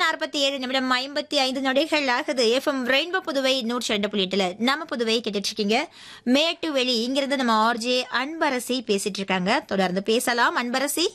நாற்பத்தி ஏழு நிமிடம் ஐம்பத்தி ஐந்து நொடிகள் ஆகுது எஃப்எம் ரெயின்போ புதுவை நூற்றி ரெண்டு புள்ளி எட்டுல நம்ம புதுவை கேட்டுட்டு இருக்கீங்க மேட்டு வெளி இங்கிருந்து நம்ம ஆர்ஜே அன்பரசி பேசிட்டு இருக்காங்க தொடர்ந்து பேசலாம் Anbarasi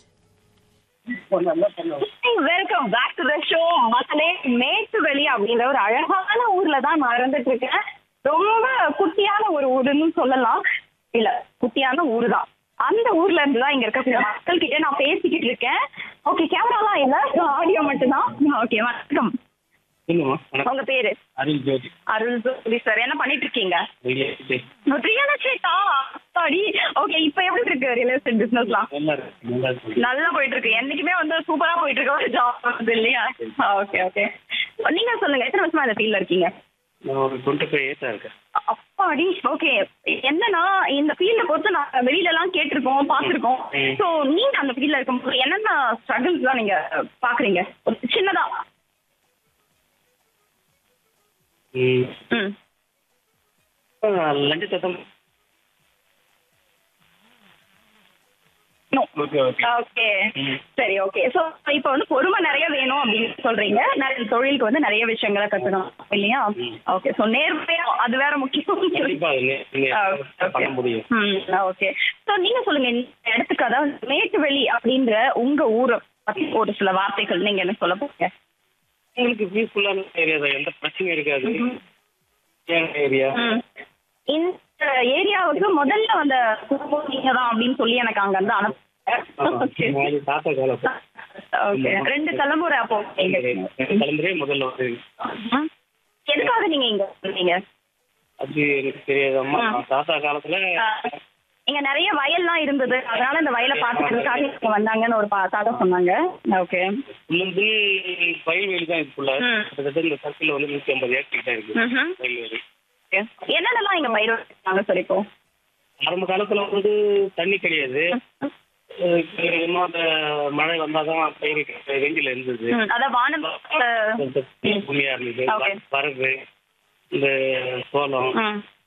welcome back to the show மக்களே மேட்டுவெளி அப்படின்ற ஒரு அழகான ஊர்ல தான் நான் இருந்துட்டு இருக்கேன் ரொம்ப குட்டியான ஒரு ஊருன்னு சொல்லலாம் இல்ல குட்டியான ஊரு தான் அந்த ஊர்ல இருந்து தான் இங்க இருக்கக்கூடிய மக்கள் கிட்ட நான் பேசிக்கிட்டு இருக்கேன் ஓகே கேமராலாம் இல்ல ஆடியோ மட்டும்தான் ஓகே வணக்கம் சொல்லுமா வணக்கம் உங்க பேரு அருள் ஜோதி அருள் ஜோதி சார் என்ன பண்ணிட்டு இருக்கீங்க வெளியே ரியல் எஸ்டேட்டா சாரி ஓகே இப்போ எப்படி இருக்கு ரியல் எஸ்டேட் பிசினஸ்லாம் நல்லா இருக்கு நல்லா இருக்கு நல்லா போயிட்டு இருக்கு என்னைக்குமே வந்து சூப்பரா போயிட்டு இருக்க ஒரு ஜாப் வந்து இல்லையா ஓகே ஓகே நீங்க சொல்லுங்க எத்தனை வருஷமா இந்த ஃபீல்ட்ல இருக்கீங்க நான் ஒரு டுவெண்ட்டி ஃபைவ் இயர்ஸாக இருக்கேன் அப்பாடி ஓகே என்னன்னா இந்த ஃபீல்ட பொறுத்து நான் வெளியில எல்லாம் கேட்டிருக்கோம் பார்த்திருக்கோம் ம். சோ நீங்க அந்த ஃபீல்ட்ல இருக்கும்போது என்னென்ன ஸ்ட்ரகிள்ஸ் தான் நீங்க பாக்குறீங்க ஒரு சின்னதா ம் ம் லஞ்ச சத்தம் No. ஓகே ஓகே ஓகே ம். சரி ஓகே சோ இப்போ வந்து பொறுமை நிறைய வேணும் அப்படின்னு சொல்றீங்க நிறைய தொழிலுக்கு வந்து நிறைய விஷயங்களை கத்துக்கணும் இல்லையா ம். ஓகே சோ நேர்மையா அது வேற முக்கியம் கண்டிப்பா அது நீ- நீங்க பண்ண முடியும் ஓகே சோ நீங்க சொல்லுங்க இந்த இடத்துக்கு அதாவது மேட்டுவெளி அப்படின்ற உங்க ஊரை பத்தி ஒரு சில வார்த்தைகள் நீங்க என்ன சொல்ல போறீங்க எங்களுக்கு பீஸ்ஃபுல்லான ஏரியா தான் எந்த பிரச்சனையும் இருக்காது ஏரியா ம். இந்த ஏரியாவுக்கு முதல்ல வந்த குடும்பம் நீங்க தான் அப்படின்னு சொல்லி எனக்கு அங்க இருந்து அனுப்புங்க தாத்தா காலம் ஓகே ரெண்டு தலைமுறை அப்போ தலைமுறையே முதல்ல வந்து ம். எதுக்காக நீங்க இங்க வந்தீங்க அது எனக்கு தெரியாதம்மா ஆ. தாத்தா காலத்துல இங்க நிறைய வயல்லாம் இருந்தது அதனால இந்த வயலை பாத்துக்கிறதுக்காக இங்க வந்தாங்கன்னு ஒரு பா- தாத்தா சொன்னாங்க ஓகே முன்பு வயல்வெளி தான் இதுக்குள்ள ம். கிட்டத்தட்ட இந்த சர்க்கிள் வந்து நூத்தி ஐம்பது ஏக்கர் கிட்ட இருக்கு ம்ஹும். வயல்வெளி என்னென்னலாம் இங்க பயிர் வச்சிருக்காங்க சார் இப்போ ஆரம்ப காலத்துல வந்து தண்ணி கிடையாது அஹ் இன்னும் அந்த மழை வந்தாதான் பயிர் வெஞ்சில இருந்தது ம், அதான் வானம் கொஞ்சம் பூமியா இருந்தது Okay. வரகு இந்த சோளம் ம்.